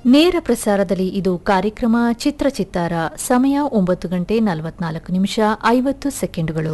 ನೇರ ಪ್ರಸಾರದಲ್ಲಿ ಇದು ಕಾರ್ಯಕ್ರಮ ಚಿತ್ರಚಿತ್ತಾರ ಸಮಯ ಒಂಬತ್ತು ಗಂಟೆ ನಲವತ್ನಾಲ್ಕು ನಿಮಿಷ ಐವತ್ತು ಸೆಕೆಂಡುಗಳು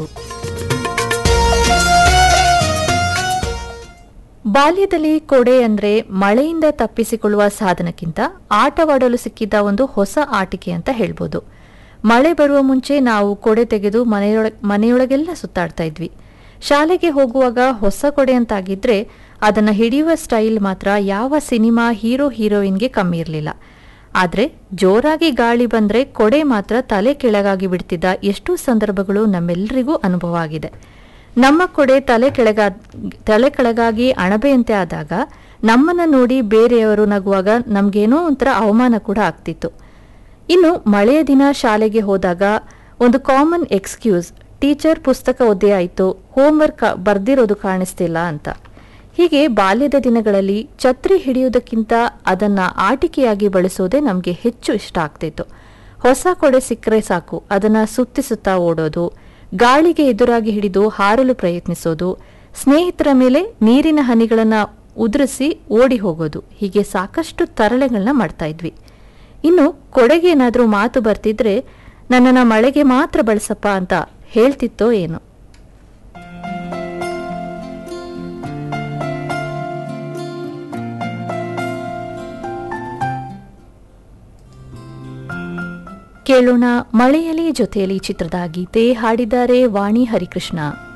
ಬಾಲ್ಯದಲ್ಲಿ ಕೊಡೆ ಅಂದ್ರೆ ಮಳೆಯಿಂದ ತಪ್ಪಿಸಿಕೊಳ್ಳುವ ಸಾಧನಕ್ಕಿಂತ ಆಟವಾಡಲು ಸಿಕ್ಕಿದ್ದ ಒಂದು ಹೊಸ ಆಟಿಕೆ ಅಂತ ಹೇಳ್ಬೋದು ಮಳೆ ಬರುವ ಮುಂಚೆ ನಾವು ಕೊಡೆ ತೆಗೆದು ಮನೆಯೊಳ ಮನೆಯೊಳಗೆಲ್ಲ ಸುತ್ತಾಡ್ತಾ ಇದ್ವಿ ಶಾಲೆಗೆ ಹೋಗುವಾಗ ಹೊಸ ಕೊಡೆ ಅಂತಾಗಿದ್ರೆ ಅದನ್ನ ಹಿಡಿಯುವ ಸ್ಟೈಲ್ ಮಾತ್ರ ಯಾವ ಸಿನಿಮಾ ಹೀರೋ ಹೀರೋಯಿನ್ಗೆ ಕಮ್ಮಿ ಇರಲಿಲ್ಲ ಆದ್ರೆ ಜೋರಾಗಿ ಗಾಳಿ ಬಂದ್ರೆ ಕೊಡೆ ಮಾತ್ರ ತಲೆ ಕೆಳಗಾಗಿ ಬಿಡ್ತಿದ್ದ ಎಷ್ಟೋ ಸಂದರ್ಭಗಳು ನಮ್ಮೆಲ್ಲರಿಗೂ ಅನುಭವ ಆಗಿದೆ ನಮ್ಮ ಕೊಡೆ ತಲೆ ಕೆಳಗ ತಲೆ ಕೆಳಗಾಗಿ ಅಣಬೆಯಂತೆ ಆದಾಗ ನಮ್ಮನ್ನ ನೋಡಿ ಬೇರೆಯವರು ನಗುವಾಗ ನಮ್ಗೇನೋ ಒಂಥರ ಅವಮಾನ ಕೂಡ ಆಗ್ತಿತ್ತು ಇನ್ನು ಮಳೆಯ ದಿನ ಶಾಲೆಗೆ ಹೋದಾಗ ಒಂದು ಕಾಮನ್ ಎಕ್ಸ್ಕ್ಯೂಸ್ ಟೀಚರ್ ಪುಸ್ತಕ ಒದ್ದೆ ಆಯಿತು ಹೋಮ್ವರ್ಕ್ ಬರ್ದಿರೋದು ಕಾಣಿಸ್ತಿಲ್ಲ ಅಂತ ಹೀಗೆ ಬಾಲ್ಯದ ದಿನಗಳಲ್ಲಿ ಛತ್ರಿ ಹಿಡಿಯುವುದಕ್ಕಿಂತ ಅದನ್ನ ಆಟಿಕೆಯಾಗಿ ಬಳಸೋದೇ ನಮಗೆ ಹೆಚ್ಚು ಇಷ್ಟ ಆಗ್ತಿತ್ತು ಹೊಸ ಕೊಡೆ ಸಿಕ್ಕರೆ ಸಾಕು ಅದನ್ನ ಸುತ್ತಿ ಸುತ್ತಾ ಓಡೋದು ಗಾಳಿಗೆ ಎದುರಾಗಿ ಹಿಡಿದು ಹಾರಲು ಪ್ರಯತ್ನಿಸೋದು ಸ್ನೇಹಿತರ ಮೇಲೆ ನೀರಿನ ಹನಿಗಳನ್ನ ಉದುರಿಸಿ ಓಡಿ ಹೋಗೋದು ಹೀಗೆ ಸಾಕಷ್ಟು ತರಳೆಗಳನ್ನ ಮಾಡ್ತಾ ಇದ್ವಿ ಇನ್ನು ಕೊಡೆಗೆ ಏನಾದ್ರೂ ಮಾತು ಬರ್ತಿದ್ರೆ ನನ್ನನ್ನ ಮಳೆಗೆ ಮಾತ್ರ ಬಳಸಪ್ಪ ಅಂತ ಹೇಳ್ತಿತ್ತೋ ಏನೋ ಕೇಳೋಣ ಮಳೆಯಲಿ ಜೊತೆಯಲ್ಲಿ ಚಿತ್ರದ ಗೀತೆ ಹಾಡಿದ್ದಾರೆ ವಾಣಿ ಹರಿಕೃಷ್ಣ